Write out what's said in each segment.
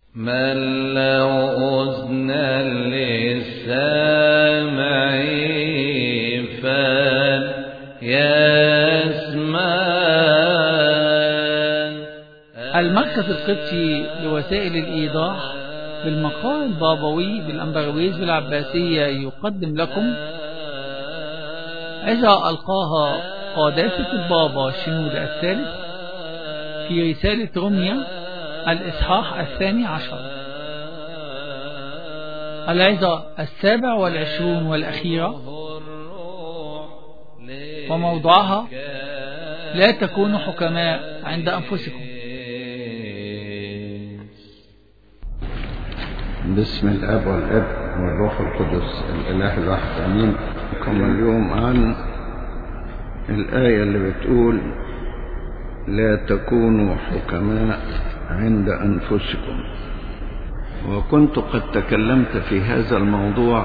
من له أذن للسامع فليسمع المركز القبطي لوسائل الإيضاح بالمقال البابوي بالأنبرويز بالعباسية يقدم لكم إذا ألقاها قاداسة البابا شنود الثالث في رسالة روميا الإصحاح الثاني عشر العظة السابع والعشرون والأخيرة وموضوعها لا تكونوا حكماء عند أنفسكم بسم الاب والاب والروح القدس الاله الواحد امين كم اليوم عن الايه اللي بتقول لا تكونوا حكماء عند انفسكم وكنت قد تكلمت في هذا الموضوع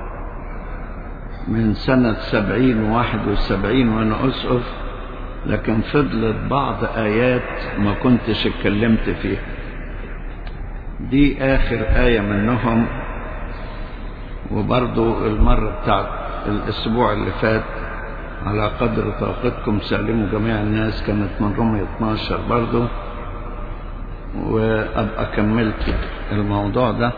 من سنة سبعين واحد وسبعين وانا اسقف لكن فضلت بعض ايات ما كنتش اتكلمت فيها دي آخر آية منهم وبرضو المرة بتاعت الأسبوع اللي فات على قدر طاقتكم سلموا جميع الناس كانت من رمية 12 برضو وأبقى كملت الموضوع ده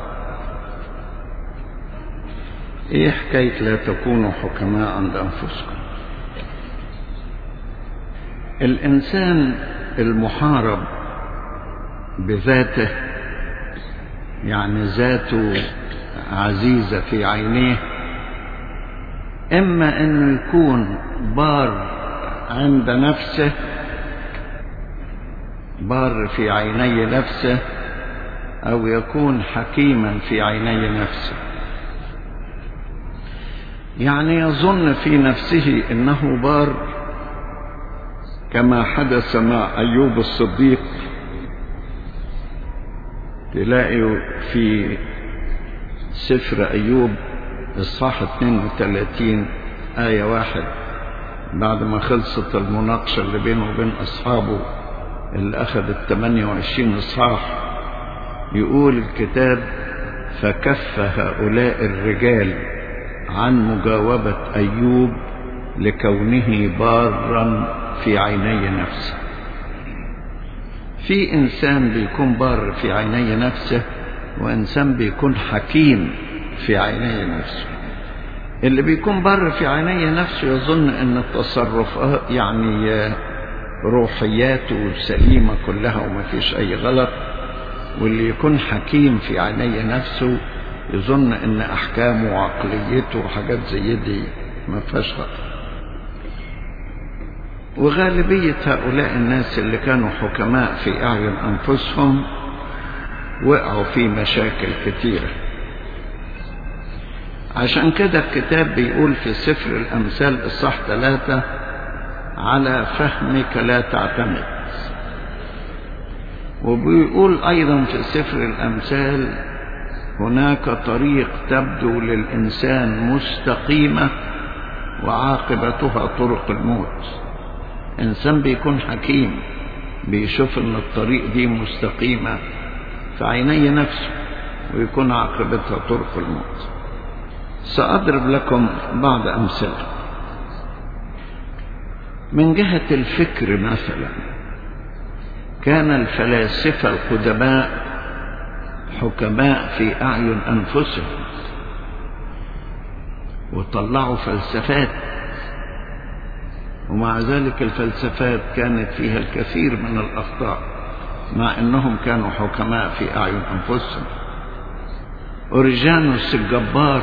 إيه حكاية لا تكونوا حكماء عند أنفسكم الإنسان المحارب بذاته يعني ذاته عزيزة في عينيه إما أنه يكون بار عند نفسه بار في عيني نفسه أو يكون حكيما في عيني نفسه يعني يظن في نفسه أنه بار كما حدث مع أيوب الصديق تلاقي في سفر أيوب إصحاح 32 آية واحد بعد ما خلصت المناقشة اللي بينه وبين أصحابه اللي أخذت 28 إصحاح يقول الكتاب فكف هؤلاء الرجال عن مجاوبة أيوب لكونه بارا في عيني نفسه في إنسان بيكون بار في عيني نفسه وإنسان بيكون حكيم في عيني نفسه اللي بيكون بر في عيني نفسه يظن ان التصرفات يعني روحياته سليمة كلها وما فيش اي غلط واللي يكون حكيم في عيني نفسه يظن ان احكامه وعقليته وحاجات زي دي ما فيهاش غلط وغالبية هؤلاء الناس اللي كانوا حكماء في أعين أنفسهم وقعوا في مشاكل كتيرة عشان كده الكتاب بيقول في سفر الأمثال إصحاح ثلاثة على فهمك لا تعتمد وبيقول أيضا في سفر الأمثال هناك طريق تبدو للإنسان مستقيمة وعاقبتها طرق الموت إنسان بيكون حكيم بيشوف إن الطريق دي مستقيمة في عيني نفسه ويكون عاقبتها طرق الموت سأضرب لكم بعض أمثلة من جهة الفكر مثلا كان الفلاسفة القدماء حكماء في أعين أنفسهم وطلعوا فلسفات ومع ذلك الفلسفات كانت فيها الكثير من الأخطاء مع أنهم كانوا حكماء في أعين أنفسهم أوريجانوس الجبار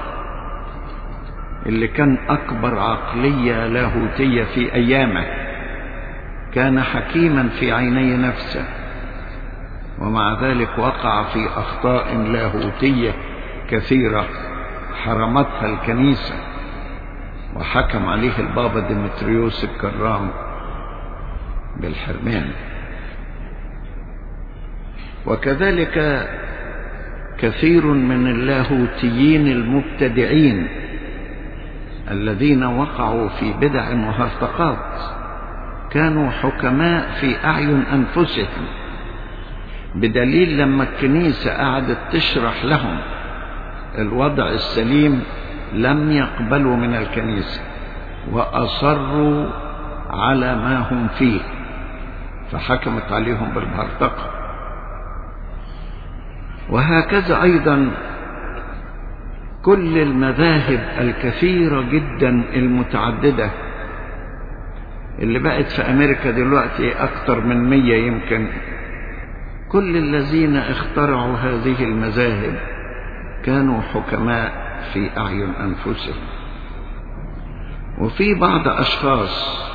اللي كان أكبر عقلية لاهوتية في أيامه كان حكيما في عيني نفسه ومع ذلك وقع في أخطاء لاهوتية كثيرة حرمتها الكنيسة وحكم عليه البابا ديمتريوس الكرام بالحرمان وكذلك كثير من اللاهوتيين المبتدعين الذين وقعوا في بدع وهرطقات كانوا حكماء في أعين أنفسهم بدليل لما الكنيسة قعدت تشرح لهم الوضع السليم لم يقبلوا من الكنيسة وأصروا على ما هم فيه فحكمت عليهم بالمرتقة وهكذا أيضا كل المذاهب الكثيرة جدا المتعددة اللي بقت في أمريكا دلوقتي أكثر من مية يمكن كل الذين اخترعوا هذه المذاهب كانوا حكماء في أعين أنفسهم وفي بعض أشخاص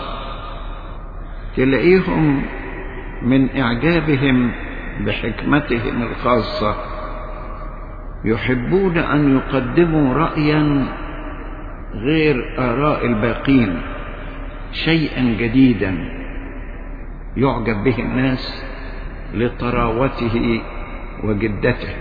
تلاقيهم من إعجابهم بحكمتهم الخاصة يحبون أن يقدموا رأيا غير آراء الباقين شيئا جديدا يعجب به الناس لطراوته وجدته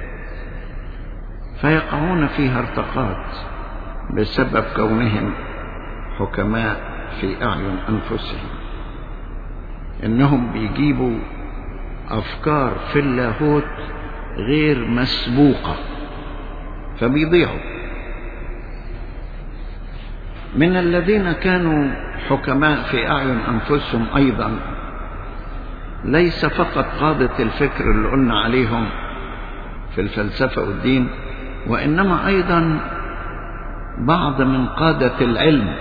فيقعون في هرطقات بسبب كونهم حكماء في أعين أنفسهم إنهم بيجيبوا أفكار في اللاهوت غير مسبوقة فبيضيعوا من الذين كانوا حكماء في أعين أنفسهم أيضا ليس فقط قادة الفكر اللي قلنا عليهم في الفلسفة والدين وإنما أيضا بعض من قادة العلم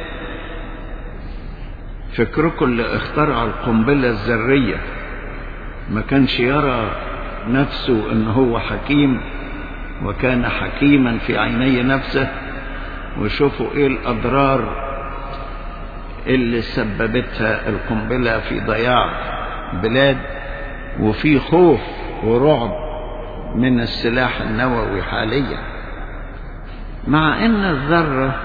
فكركم اللي اخترع القنبلة الذرية ما كانش يرى نفسه ان هو حكيم وكان حكيما في عيني نفسه وشوفوا ايه الاضرار اللي سببتها القنبلة في ضياع بلاد وفي خوف ورعب من السلاح النووي حاليا مع ان الذرة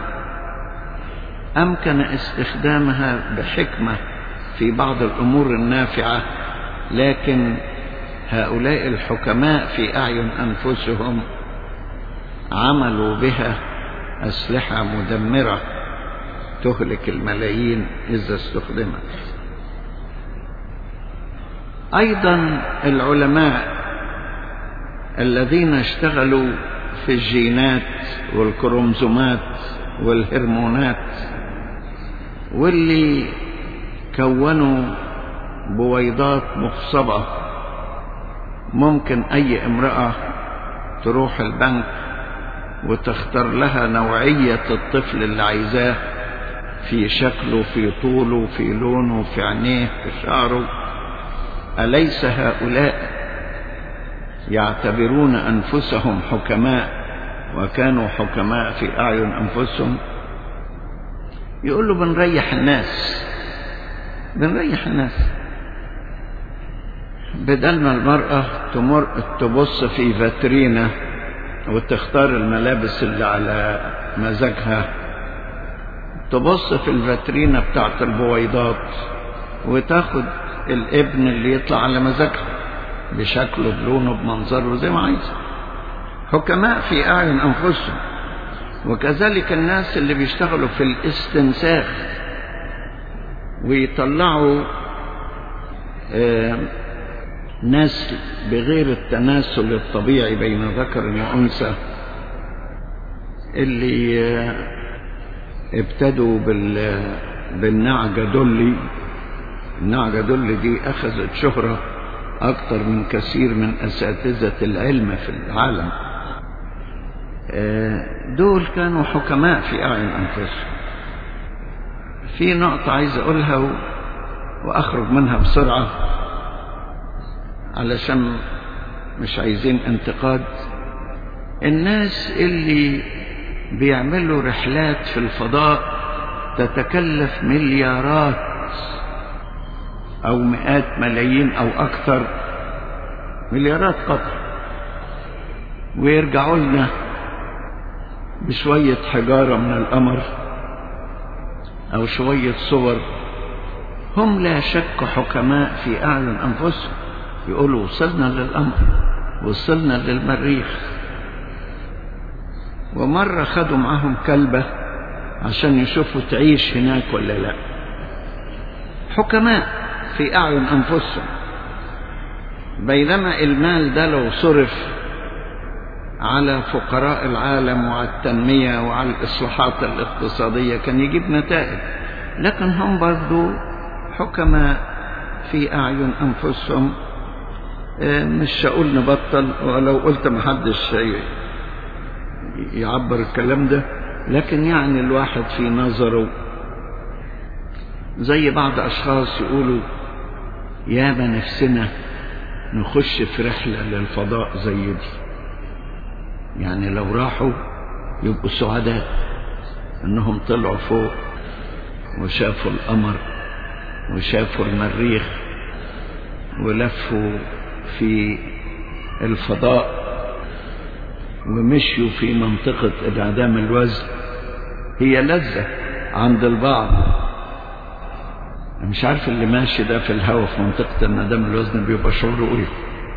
امكن استخدامها بحكمة في بعض الامور النافعة لكن هؤلاء الحكماء في اعين انفسهم عملوا بها اسلحة مدمرة تهلك الملايين اذا استخدمت ايضا العلماء الذين اشتغلوا في الجينات والكروموزومات والهرمونات واللي كونوا بويضات مخصبة ممكن أي امرأة تروح البنك وتختار لها نوعية الطفل اللي عايزاه في شكله في طوله في لونه في عينيه في شعره أليس هؤلاء يعتبرون أنفسهم حكماء وكانوا حكماء في أعين أنفسهم يقول له بنريح الناس بنريح الناس بدل ما المرأة تمر تبص في فاترينا وتختار الملابس اللي على مزاجها تبص في الفاترينا بتاعت البويضات وتاخد الابن اللي يطلع على مزاجها بشكله بلونه بمنظره زي ما عايز حكماء في أعين أنفسهم وكذلك الناس اللي بيشتغلوا في الاستنساخ ويطلعوا آه نسل بغير التناسل الطبيعي بين ذكر وأنثى اللي آه ابتدوا بال بالنعجة دولي النعجة دولي دي أخذت شهرة أكثر من كثير من أساتذة العلم في العالم دول كانوا حكماء في أعين أنفسهم في نقطة عايز أقولها وأخرج منها بسرعة علشان مش عايزين انتقاد الناس اللي بيعملوا رحلات في الفضاء تتكلف مليارات أو مئات ملايين أو أكثر مليارات قطر ويرجعوا لنا بشوية حجارة من القمر أو شوية صور هم لا شك حكماء في أعين أنفسهم يقولوا وصلنا للقمر وصلنا للمريخ ومرة خدوا معاهم كلبة عشان يشوفوا تعيش هناك ولا لا حكماء في أعين أنفسهم بينما المال ده لو صرف على فقراء العالم وعلى التنمية وعلى الإصلاحات الاقتصادية كان يجيب نتائج لكن هم برضو حكماء في أعين أنفسهم مش هقول نبطل ولو قلت محدش يعبر الكلام ده لكن يعني الواحد في نظره زي بعض أشخاص يقولوا يا ما نفسنا نخش في رحلة للفضاء زي دي يعني لو راحوا يبقوا سعداء انهم طلعوا فوق وشافوا القمر وشافوا المريخ ولفوا في الفضاء ومشيوا في منطقة انعدام الوزن هي لذة عند البعض مش عارف اللي ماشي ده في الهواء في منطقة انعدام الوزن بيبقى شعوره ايه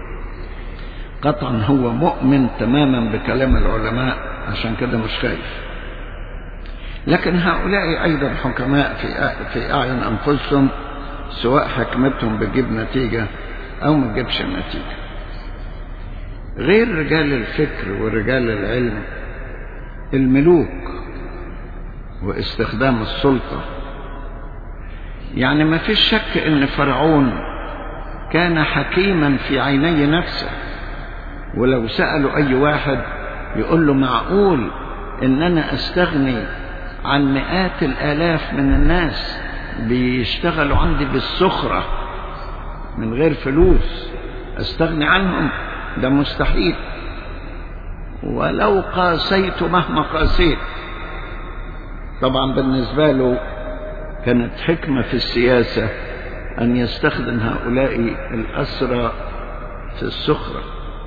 قطعا هو مؤمن تماما بكلام العلماء عشان كده مش خايف لكن هؤلاء ايضا حكماء في في اعين انفسهم سواء حكمتهم بتجيب نتيجه او ما تجيبش نتيجه غير رجال الفكر ورجال العلم الملوك واستخدام السلطه يعني ما فيش شك ان فرعون كان حكيما في عيني نفسه ولو سألوا أي واحد يقول له معقول إن أنا أستغني عن مئات الآلاف من الناس بيشتغلوا عندي بالسخرة من غير فلوس أستغني عنهم ده مستحيل ولو قاسيت مهما قاسيت طبعا بالنسبة له كانت حكمة في السياسة أن يستخدم هؤلاء الأسرى في السخرة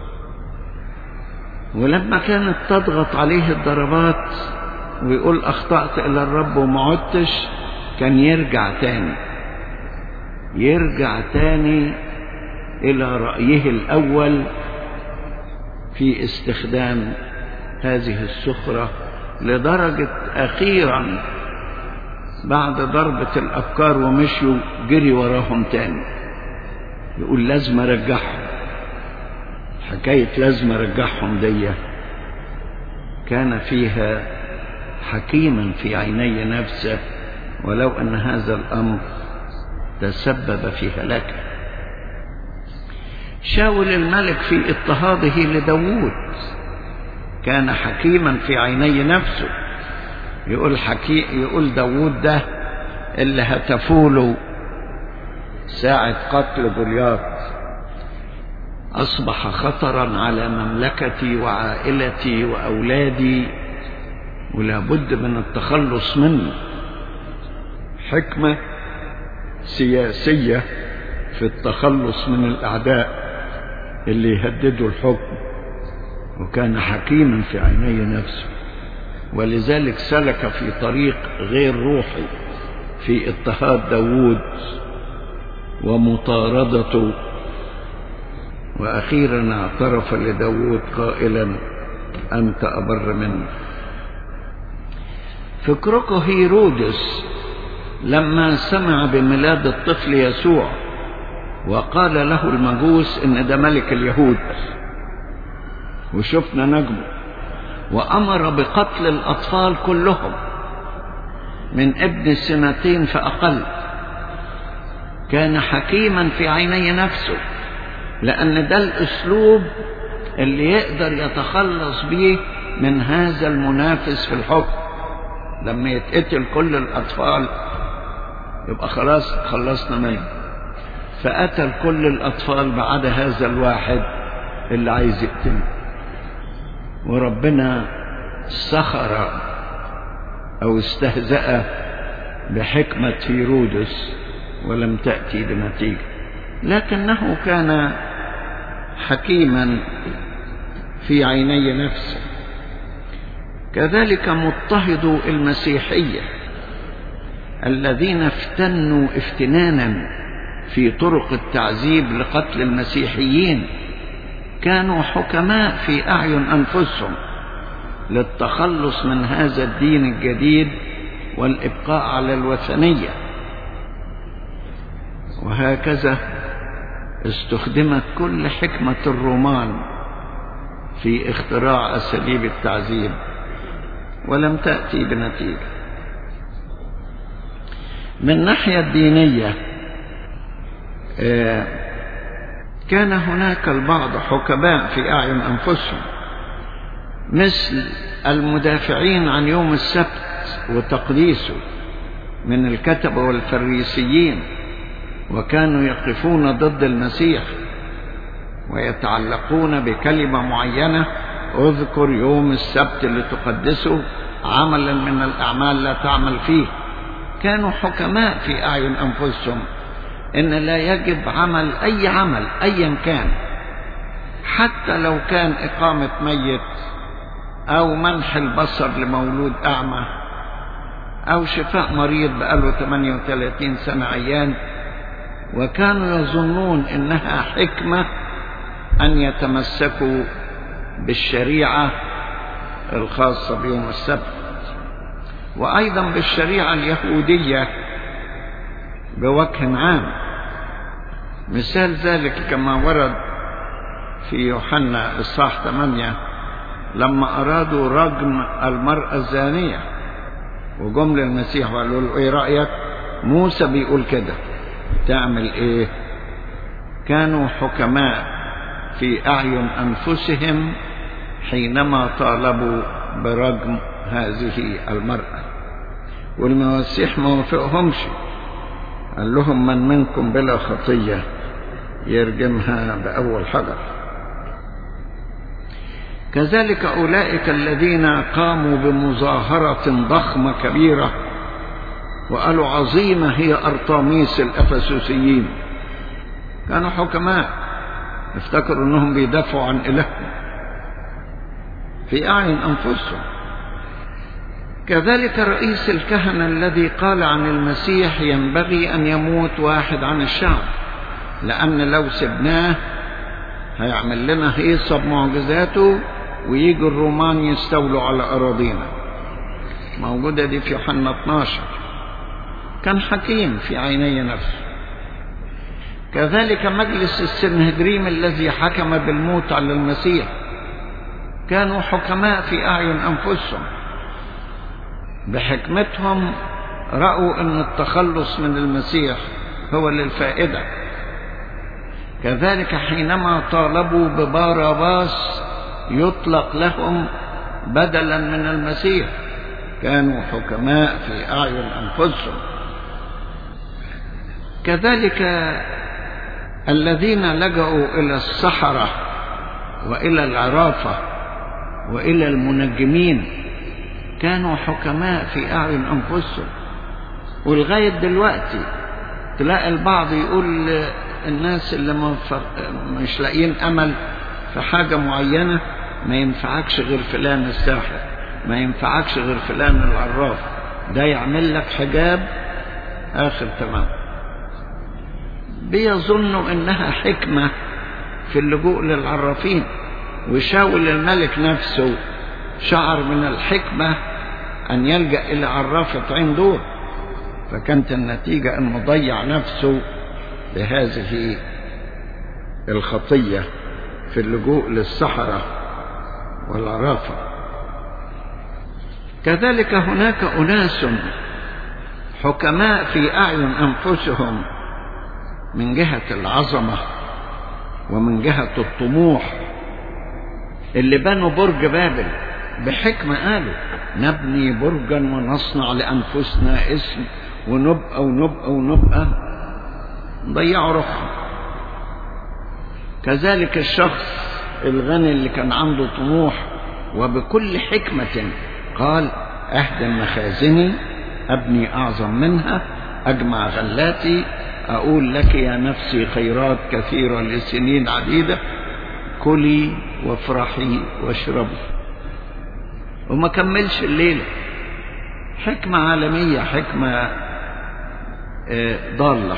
ولما كانت تضغط عليه الضربات ويقول أخطأت إلى الرب وما عدتش كان يرجع تاني يرجع تاني إلى رأيه الأول في استخدام هذه السخرة لدرجة أخيرا بعد ضربة الأفكار ومشوا جري وراهم تاني يقول لازم أرجعهم حكاية لازم أرجعهم دي كان فيها حكيما في عيني نفسه ولو أن هذا الأمر تسبب في هلاكه شاول الملك في اضطهاده لداوود كان حكيما في عيني نفسه يقول حكي يقول داوود ده اللي هتفوله ساعة قتل جولياط أصبح خطرا على مملكتي وعائلتي وأولادي ولا بد من التخلص منه حكمة سياسية في التخلص من الأعداء اللي يهددوا الحكم وكان حكيما في عيني نفسه ولذلك سلك في طريق غير روحي في اضطهاد داوود ومطاردته وأخيرا اعترف لداود قائلا أنت أبر مني فكركم هيرودس لما سمع بميلاد الطفل يسوع وقال له المجوس إن ده ملك اليهود وشفنا نجمه وأمر بقتل الأطفال كلهم من ابن السنتين فأقل كان حكيما في عيني نفسه لأن ده الأسلوب اللي يقدر يتخلص بيه من هذا المنافس في الحكم لما يتقتل كل الأطفال يبقى خلاص خلصنا منه فقتل كل الأطفال ما عدا هذا الواحد اللي عايز يقتله وربنا سخر أو استهزأ بحكمة هيرودس ولم تأتي بنتيجة لكنه كان حكيما في عيني نفسه كذلك مضطهدو المسيحية الذين افتنوا افتنانا في طرق التعذيب لقتل المسيحيين كانوا حكماء في أعين أنفسهم للتخلص من هذا الدين الجديد والإبقاء على الوثنية وهكذا استخدمت كل حكمة الرومان في اختراع أساليب التعذيب ولم تأتي بنتيجة من الناحية الدينية كان هناك البعض حكماء في أعين أنفسهم مثل المدافعين عن يوم السبت وتقديسه من الكتبة والفريسيين وكانوا يقفون ضد المسيح ويتعلقون بكلمة معينة اذكر يوم السبت لتقدسه عملا من الأعمال لا تعمل فيه كانوا حكماء في أعين أنفسهم إن لا يجب عمل أي عمل أيا كان حتى لو كان إقامة ميت أو منح البصر لمولود أعمى أو شفاء مريض بقاله 38 سنة عيان وكانوا يظنون إنها حكمة أن يتمسكوا بالشريعة الخاصة بيوم السبت وأيضا بالشريعة اليهودية بوجه عام مثال ذلك كما ورد في يوحنا الصح 8 لما أرادوا رجم المرأة الزانية وجم للمسيح وقالوا له إيه رأيك موسى بيقول كده تعمل إيه كانوا حكماء في أعين أنفسهم حينما طالبوا برجم هذه المرأة والمسيح ما وافقهمش قال لهم من منكم بلا خطية يرجمها بأول حجر كذلك أولئك الذين قاموا بمظاهرة ضخمة كبيرة وقالوا عظيمة هي أرطاميس الأفسوسيين كانوا حكماء افتكروا أنهم بيدافعوا عن إلههم في أعين أنفسهم كذلك رئيس الكهنة الذي قال عن المسيح ينبغي أن يموت واحد عن الشعب لأن لو سبناه هيعمل لنا هيصة بمعجزاته ويجي الرومان يستولوا على أراضينا موجودة دي في يوحنا 12 كان حكيم في عيني نفسه كذلك مجلس السنهدريم الذي حكم بالموت على المسيح كانوا حكماء في أعين أنفسهم بحكمتهم رأوا أن التخلص من المسيح هو للفائدة كذلك حينما طالبوا بباراباس يطلق لهم بدلا من المسيح كانوا حكماء في أعين أنفسهم كذلك الذين لجأوا إلى السحرة وإلى العرافة وإلى المنجمين كانوا حكماء في أعين أنفسهم ولغاية دلوقتي تلاقي البعض يقول الناس اللي مش لاقيين أمل في حاجة معينة ما ينفعكش غير فلان الساحر ما ينفعكش غير فلان العراف ده يعمل لك حجاب آخر تمام بيظنوا إنها حكمة في اللجوء للعرافين وشاول الملك نفسه شعر من الحكمة أن يلجأ إلى عرافة عين دور فكانت النتيجة أنه ضيع نفسه بهذه الخطية في اللجوء للسحرة والعرافة كذلك هناك أناس حكماء في أعين أنفسهم من جهة العظمة ومن جهة الطموح اللي بنوا برج بابل بحكمة قالوا نبني برجا ونصنع لأنفسنا اسم ونبقى ونبقى ونبقى ضيعوا روحهم كذلك الشخص الغني اللي كان عنده طموح وبكل حكمة قال أهدم مخازني أبني أعظم منها أجمع غلاتي أقول لك يا نفسي خيرات كثيرة لسنين عديدة كلي وافرحي واشربي وما كملش الليلة حكمة عالمية حكمة ضالة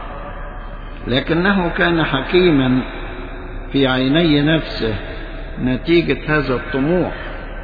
لكنه كان حكيما في عيني نفسه نتيجة هذا الطموح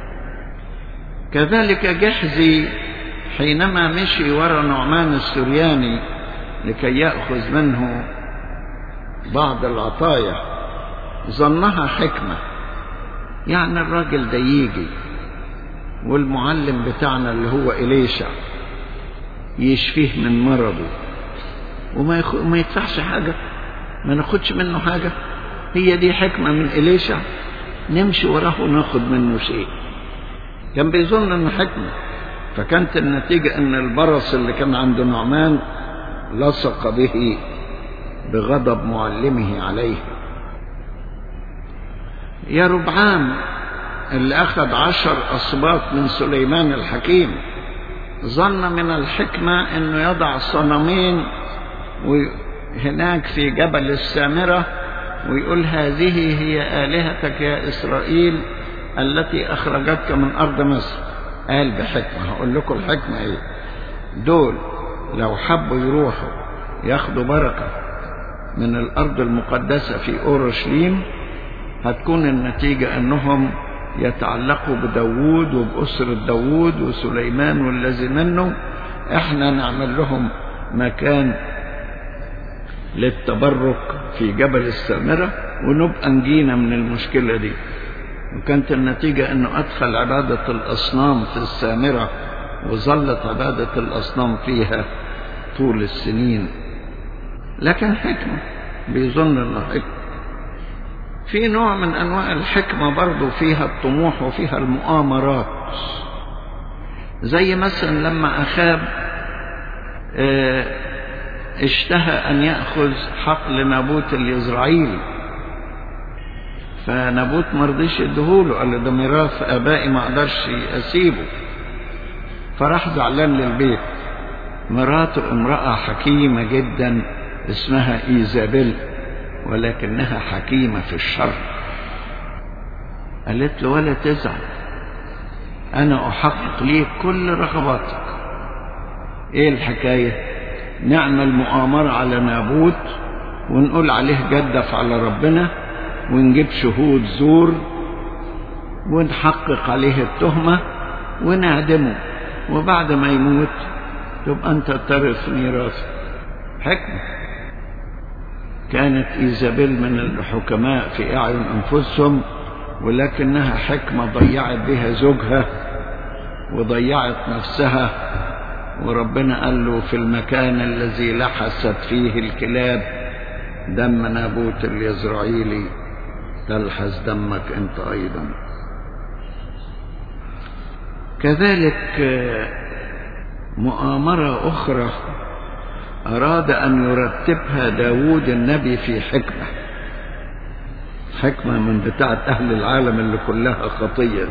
كذلك جحزي حينما مشي ورا نعمان السرياني لكي يأخذ منه بعض العطايا ظنها حكمة يعني الراجل ده يجي والمعلم بتاعنا اللي هو إليشع يشفيه من مرضه وما يخ... ما يدفعش حاجة ما ناخدش منه حاجة هي دي حكمة من إليشع نمشي وراه وناخد منه شيء كان بيظن انه حكمة فكانت النتيجة ان البرص اللي كان عند نعمان لصق به بغضب معلمه عليه يا ربعام اللي أخذ عشر أصباط من سليمان الحكيم ظن من الحكمة أنه يضع صنمين هناك في جبل السامرة ويقول هذه هي آلهتك يا إسرائيل التي أخرجتك من أرض مصر قال بحكمة هقول لكم الحكمة إيه دول لو حبوا يروحوا ياخدوا بركة من الأرض المقدسة في أورشليم هتكون النتيجة أنهم يتعلقوا بداوود وبأسرة داوود وسليمان والذي منه احنا نعمل لهم مكان للتبرك في جبل السامرة ونبقى نجينا من المشكلة دي وكانت النتيجة انه ادخل عبادة الاصنام في السامرة وظلت عبادة الاصنام فيها طول السنين لكن حكمة بيظن انه حكمة في نوع من انواع الحكمة برضو فيها الطموح وفيها المؤامرات زي مثلا لما اخاب اه اشتهى ان ياخذ حقل نابوت اليزرعيلي فنابوت ما رضيش يديهوله قال له ده ميراث ابائي ما اقدرش اسيبه فراح زعلان للبيت مراته امراه حكيمه جدا اسمها ايزابيل ولكنها حكيمه في الشر قالت له ولا تزعل انا احقق ليك كل رغباتك ايه الحكايه نعمل مؤامرة على نابوت ونقول عليه جدف على ربنا ونجيب شهود زور ونحقق عليه التهمة ونعدمه وبعد ما يموت تبقى أنت ترث ميراثه حكمة كانت إيزابيل من الحكماء في أعين أنفسهم ولكنها حكمة ضيعت بها زوجها وضيعت نفسها وربنا قال له في المكان الذي لحست فيه الكلاب دم نابوت اليزرعيلي تلحس دمك انت ايضا كذلك مؤامرة أخرى أراد أن يرتبها داود النبي في حكمة حكمة من بتاعة أهل العالم اللي كلها خطية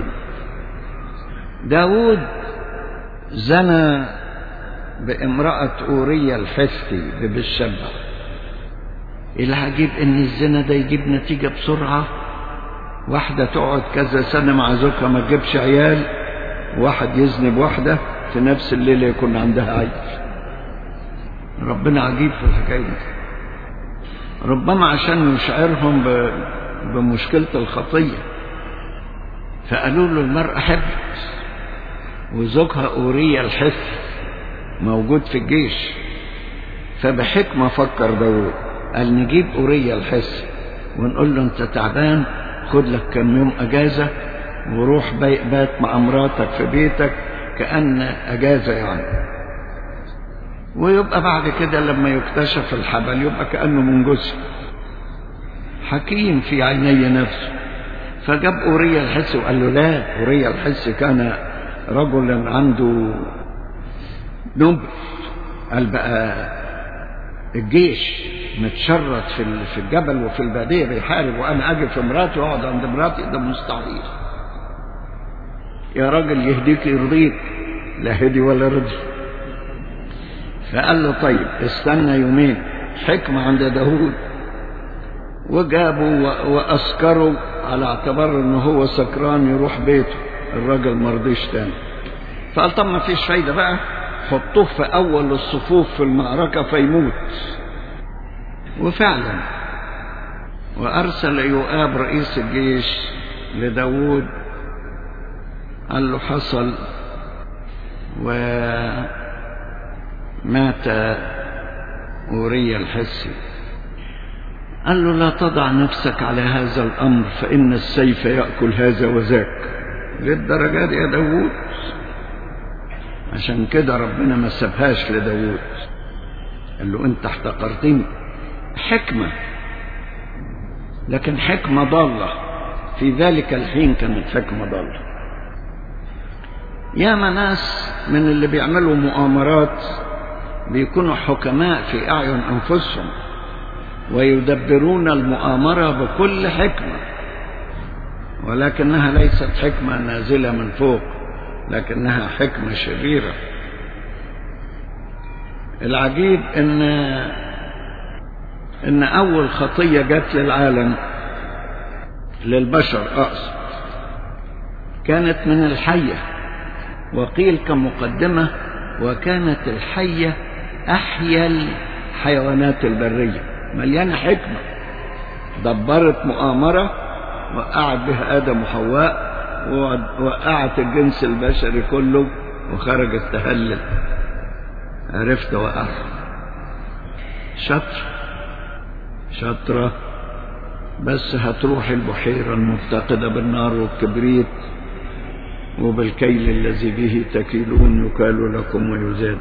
داود زنى بامرأة أورية الحثي ببالشبع العجيب ان الزنا ده يجيب نتيجة بسرعة واحدة تقعد كذا سنة مع زوجها ما تجيبش عيال واحد يذنب واحدة في نفس الليلة يكون عندها عيل ربنا عجيب في الحكاية دي ربما عشان يشعرهم بمشكلة الخطية فقالوا له المرأة حبت وزوجها أورية الحثي موجود في الجيش فبحكمة فكر داود قال نجيب أورية الحس ونقول له أنت تعبان خد لك كم يوم أجازة وروح بات مع مراتك في بيتك كأن أجازة يعني ويبقى بعد كده لما يكتشف الحبل يبقى كأنه من جزء حكيم في عيني نفسه فجاب أورية الحس وقال له لا أورية الحس كان رجلا عنده نبل قال بقى الجيش متشرد في في الجبل وفي الباديه بيحارب وانا اجي في مراتي واقعد عند مراتي ده مستحيل يا راجل يهديك يرضيك لا هدي ولا رضي فقال له طيب استنى يومين حكمة عند داود وجابوا وأسكروا على اعتبار انه هو سكران يروح بيته الراجل مرضيش تاني فقال طب ما فيش فايدة بقى حطوه في أول الصفوف في المعركة فيموت وفعلا وأرسل يؤاب رئيس الجيش لداود قال له حصل ومات أوريا الحسي قال له لا تضع نفسك على هذا الأمر فإن السيف يأكل هذا وذاك للدرجة دي يا داوود عشان كده ربنا ما سابهاش لداوود قال له انت احتقرتني حكمة لكن حكمة ضالة في ذلك الحين كانت حكمة ضالة ياما ناس من اللي بيعملوا مؤامرات بيكونوا حكماء في أعين أنفسهم ويدبرون المؤامرة بكل حكمة ولكنها ليست حكمة نازلة من فوق لكنها حكمة شريرة العجيب ان ان اول خطية جت للعالم للبشر اقصد كانت من الحية وقيل كمقدمة وكانت الحية احيا الحيوانات البرية مليانة حكمة دبرت مؤامرة وقعت بها آدم وحواء ووقعت الجنس البشري كله وخرجت تهلل عرفت وقعت شطر شطرة بس هتروح البحيرة المفتقدة بالنار والكبريت وبالكيل الذي به تكيلون يكال لكم ويزاد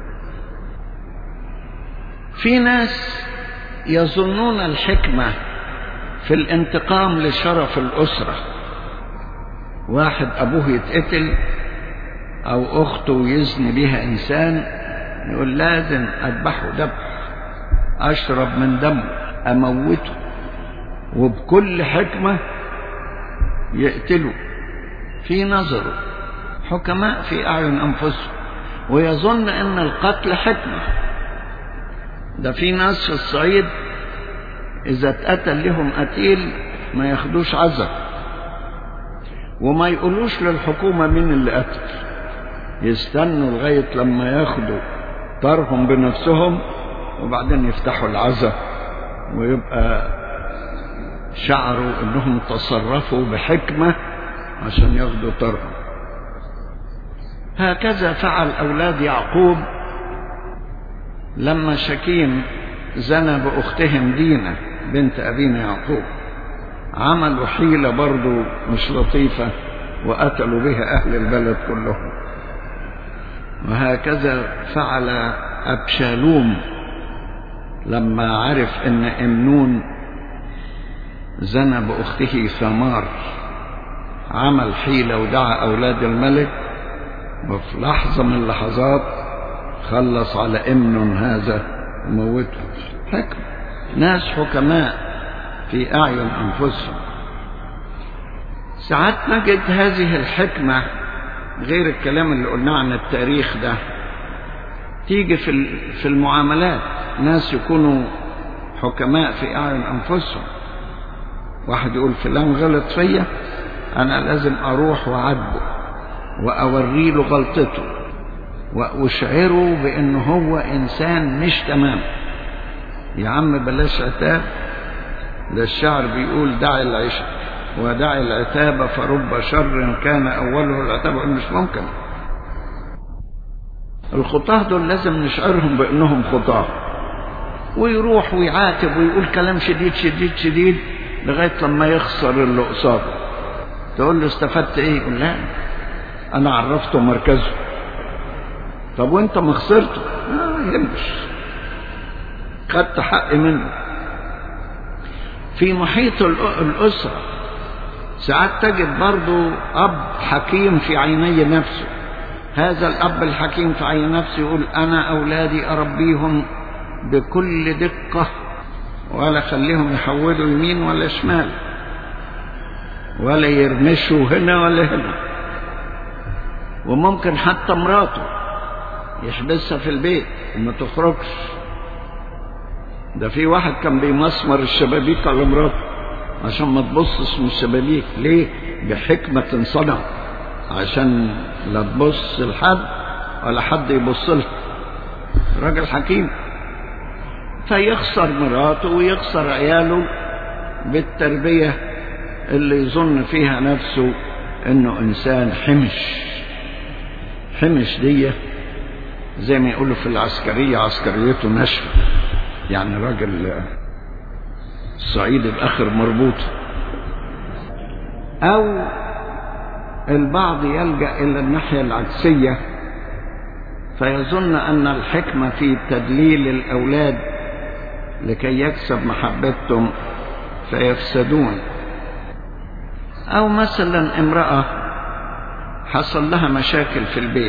في ناس يظنون الحكمة في الانتقام لشرف الأسرة واحد أبوه يتقتل أو أخته يزني بها إنسان يقول لازم أذبحه ذبح أشرب من دمه أموته وبكل حكمة يقتله في نظره حكماء في أعين أنفسهم ويظن أن القتل حكمة ده في ناس في الصعيد إذا اتقتل لهم قتيل ما ياخدوش عزا وما يقولوش للحكومة مين اللي قتل يستنوا لغاية لما ياخدوا طارهم بنفسهم وبعدين يفتحوا العزا ويبقى شعروا انهم تصرفوا بحكمة عشان ياخدوا طارهم هكذا فعل اولاد يعقوب لما شكيم زنى باختهم دينا بنت ابينا يعقوب عملوا حيلة برضو مش لطيفة وقتلوا بها اهل البلد كلهم وهكذا فعل أبشالوم لما عرف أن أمنون زنى بأخته ثمار عمل حيلة ودعا أولاد الملك وفي لحظة من اللحظات خلص على أمنون هذا وموته حكم ناس حكماء في أعين أنفسهم ساعات نجد هذه الحكمة غير الكلام اللي قلناه عن التاريخ ده تيجي في في المعاملات ناس يكونوا حكماء في اعين انفسهم واحد يقول فلان غلط فيا انا لازم اروح واعاتبه واوري له غلطته واشعره بان هو انسان مش تمام يا عم بلاش عتاب ده الشعر بيقول دع العشق ودع العتاب فرب شر كان أوله العتاب مش ممكن الخطاة دول لازم نشعرهم بأنهم خطاة ويروح ويعاتب ويقول كلام شديد شديد شديد لغاية لما يخسر اللي قصاده تقول له استفدت ايه يقول لا انا عرفته مركزه طب وانت ما خسرته ما يهمش خدت حق منه في محيط الأسرة ساعات تجد برضو أب حكيم في عيني نفسه هذا الأب الحكيم في عين نفسه يقول أنا أولادي أربيهم بكل دقة ولا خليهم يحولوا يمين ولا شمال ولا يرمشوا هنا ولا هنا وممكن حتى مراته يحبسها في البيت وما تخرجش ده في واحد كان بيمسمر الشبابيك على مراته عشان ما تبصش من الشبابيك ليه بحكمة صنع عشان لا تبص لحد ولا حد يبص لها راجل حكيم فيخسر مراته ويخسر عياله بالتربية اللي يظن فيها نفسه انه انسان حمش حمش دي زي ما يقولوا في العسكرية عسكريته ناشفة يعني راجل الصعيد بآخر مربوطة أو البعض يلجأ إلى الناحية العكسية فيظن أن الحكمة في تدليل الأولاد لكي يكسب محبتهم فيفسدون أو مثلا امرأة حصل لها مشاكل في البيت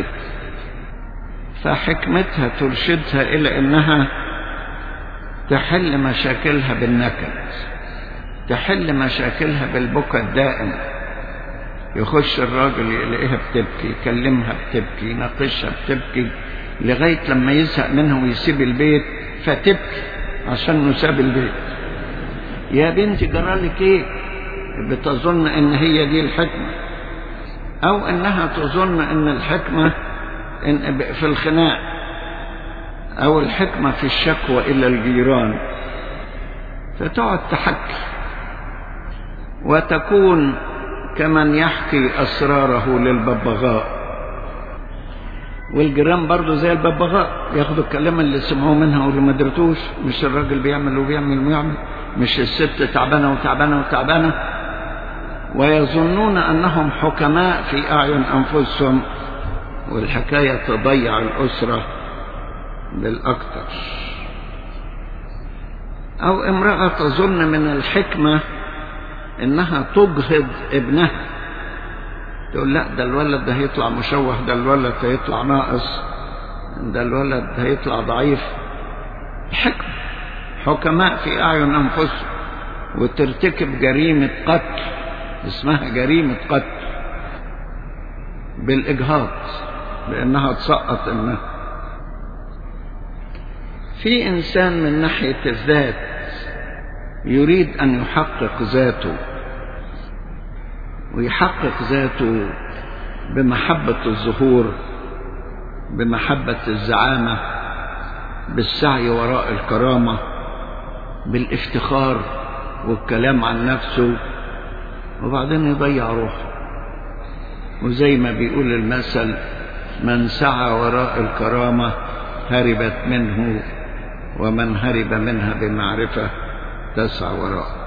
فحكمتها ترشدها إلى أنها تحل مشاكلها بالنكد تحل مشاكلها بالبكاء الدائم يخش الراجل يلاقيها بتبكي يكلمها بتبكي يناقشها بتبكي لغاية لما يزهق منها ويسيب البيت فتبكي عشان نساب البيت يا بنتي جرالك ايه بتظن ان هي دي الحكمة او انها تظن ان الحكمة إن في الخناق او الحكمة في الشكوى الى الجيران فتقعد تحكي وتكون كمن يحكي اسراره للببغاء والجيران برضه زي الببغاء ياخدوا الكلام اللي سمعوه منها واللي ما درتوش مش الراجل بيعمل وبيعمل ويعمل مش الست تعبانه وتعبانه وتعبانه ويظنون انهم حكماء في اعين انفسهم والحكايه تضيع الاسره بالاكثر او امراه تظن من الحكمه انها تجهض ابنها تقول لا ده الولد ده هيطلع مشوه ده الولد هيطلع ناقص ده الولد هيطلع ضعيف حكمة حكماء في أعين أنفسهم وترتكب جريمة قتل اسمها جريمة قتل بالإجهاض بأنها تسقط ابنها في إنسان من ناحية الذات يريد أن يحقق ذاته ويحقق ذاته بمحبة الظهور بمحبة الزعامة بالسعي وراء الكرامة بالافتخار والكلام عن نفسه وبعدين يضيع روحه وزي ما بيقول المثل من سعى وراء الكرامة هربت منه ومن هرب منها بمعرفة تسعى وراءه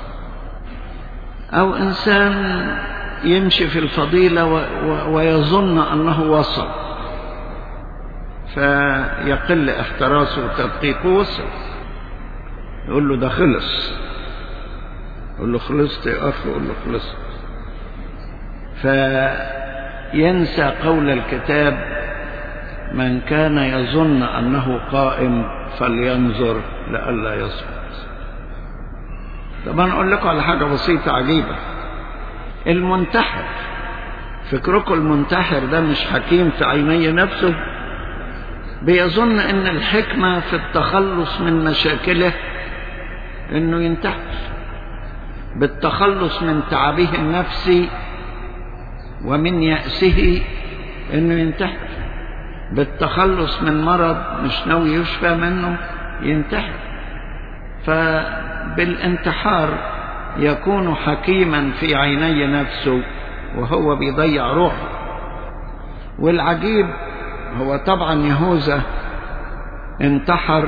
أو إنسان يمشي في الفضيلة و و ويظن أنه وصل فيقل احتراسه وتدقيقه وصل يقول له ده خلص يقول له خلصت يا أخي يقول له خلصت فينسى قول الكتاب من كان يظن أنه قائم فلينظر لئلا يسقط طب انا اقول لكم على حاجه بسيطه عجيبه المنتحر فكركم المنتحر ده مش حكيم في عيني نفسه بيظن ان الحكمه في التخلص من مشاكله انه ينتحر بالتخلص من تعبه النفسي ومن يأسه انه ينتحر بالتخلص من مرض مش ناوي يشفى منه ينتحر فبالانتحار يكون حكيما في عيني نفسه وهو بيضيع روحه والعجيب هو طبعا يهوذا انتحر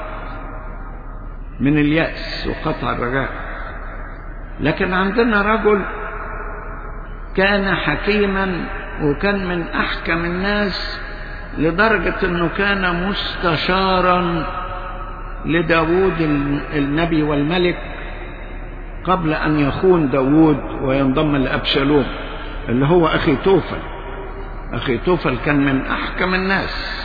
من اليأس وقطع الرجاء لكن عندنا رجل كان حكيما وكان من أحكم الناس لدرجة أنه كان مستشارا لداود النبي والملك قبل أن يخون داود وينضم لأبشالوم اللي هو أخي توفل أخي توفل كان من أحكم الناس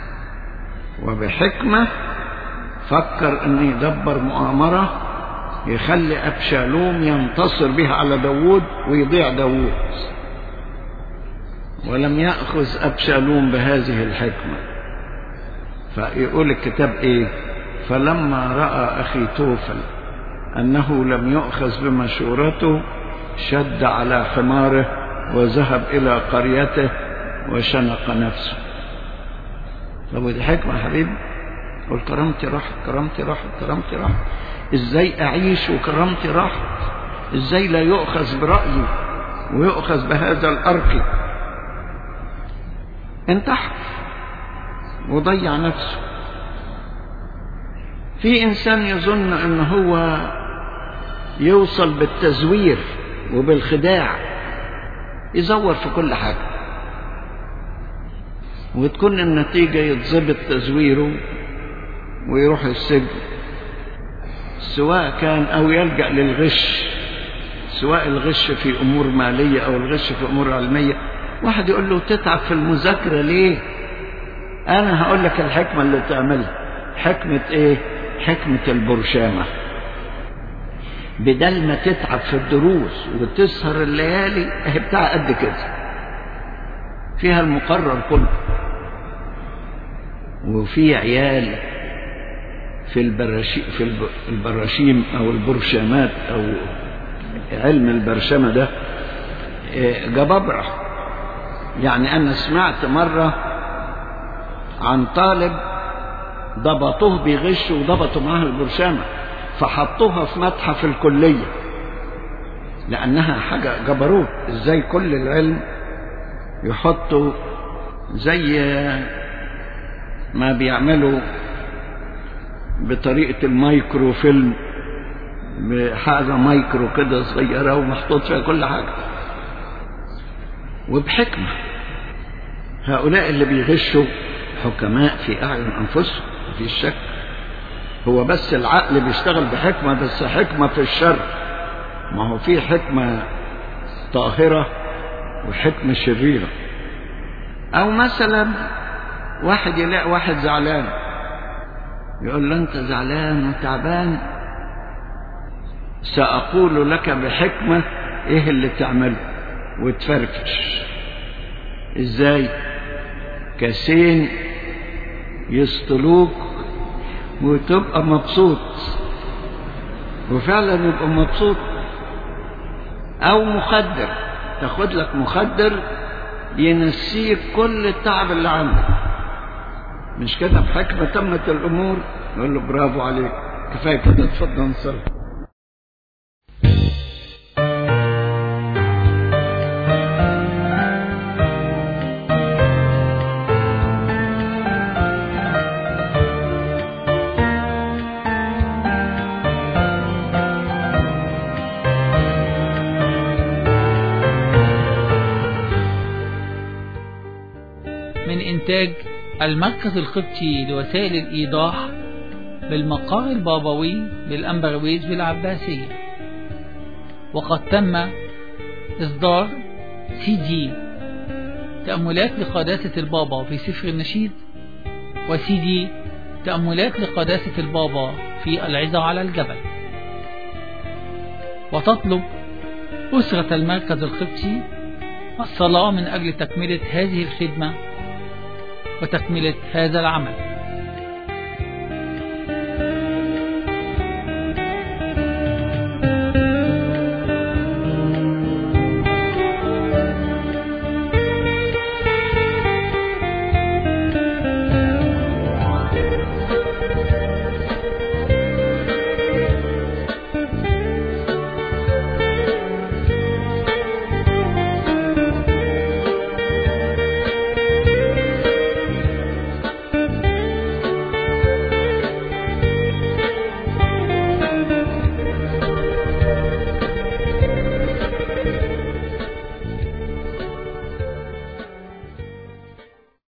وبحكمة فكر أن يدبر مؤامرة يخلي أبشالوم ينتصر بها على داود ويضيع داود ولم يأخذ أبشالوم بهذه الحكمة فيقول الكتاب إيه فلما رأى أخي توفل أنه لم يؤخذ بمشورته شد على حماره وذهب إلى قريته وشنق نفسه طب ودي حكمة يا حبيبي قل كرامتي راحت كرامتي راحت كرامتي راحت ازاي اعيش وكرامتي راحت ازاي لا يؤخذ برأيي ويؤخذ بهذا الأرك انتحر وضيع نفسه في إنسان يظن أن هو يوصل بالتزوير وبالخداع يزور في كل حاجة وتكون النتيجة يتظبط تزويره ويروح السجن سواء كان أو يلجأ للغش سواء الغش في أمور مالية أو الغش في أمور علمية واحد يقول له تتعب في المذاكرة ليه أنا هقول لك الحكمة اللي تعملها حكمة إيه حكمة البرشامة بدل ما تتعب في الدروس وتسهر الليالي اهي بتاع قد كده فيها المقرر كله وفي عيال في البراشي في البراشيم او البرشامات او علم البرشمه ده جبابره يعني انا سمعت مره عن طالب ضبطوه بيغش وضبطوا معاه البرشامه فحطوها في متحف الكليه لانها حاجه جبروت ازاي كل العلم يحطوا زي ما بيعملوا بطريقة المايكرو فيلم بحاجة مايكرو كده صغيرة ومحطوط فيها كل حاجة وبحكمة هؤلاء اللي بيغشوا حكماء في أعين أنفسهم مفيش شك هو بس العقل بيشتغل بحكمة بس حكمة في الشر ما هو في حكمة طاهرة وحكمة شريرة أو مثلا واحد يلاقي واحد زعلان يقول له أنت زعلان وتعبان سأقول لك بحكمة إيه اللي تعمله وتفرفش إزاي كاسين يسطلوك وتبقى مبسوط وفعلا يبقى مبسوط أو مخدر تاخد لك مخدر ينسيك كل التعب اللي عندك مش كده بحكمة تمت الأمور نقول له برافو عليك كفاية كده اتفضل نصلي من إنتاج المركز القبطي لوسائل الإيضاح بالمقر البابوي بالأنبرويز بالعباسية وقد تم إصدار سي دي تأملات لقداسة البابا في سفر النشيد وسي دي تأملات لقداسة البابا في العظة على الجبل وتطلب أسرة المركز القبطي الصلاة من أجل تكملة هذه الخدمة وتكملة هذا العمل